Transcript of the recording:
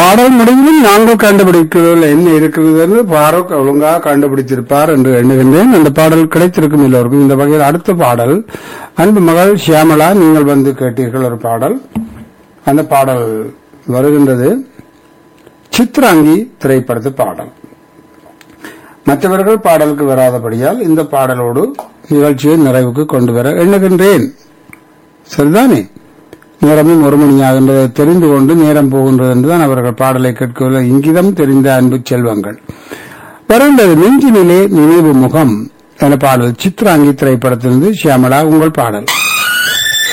பாடல் முடிவிலும் நாங்கள் கண்டுபிடிக்கிறதில் என்ன இருக்கிறது என்று பாரூக் ஒழுங்காக கண்டுபிடித்திருப்பார் என்று எண்ணுகின்றேன் அந்த பாடல் கிடைத்திருக்கும் எல்லோருக்கும் இந்த வகையில் அடுத்த பாடல் அன்பு மகள் ஷியாமலா நீங்கள் வந்து கேட்டீர்கள் ஒரு பாடல் அந்த பாடல் வருகின்றது சித்ராங்கி திரைப்படத்து பாடல் மற்றவர்கள் பாடலுக்கு வராதபடியால் இந்த பாடலோடு நிகழ்ச்சியை நிறைவுக்கு கொண்டு வர எண்ணுகின்றேன் சரிதானே நேரமும் ஒரு மணியாகின்றதை தெரிந்து கொண்டு நேரம் போகின்றது என்றுதான் அவர்கள் பாடலை கேட்கவில்லை இங்கிதம் தெரிந்த அன்பு செல்வங்கள் வருகின்றது நெஞ்சினிலே நினைவு முகம் என பாடல் சித்ராங்கி திரைப்படத்திலிருந்து ஷியாமலா உங்கள் பாடல்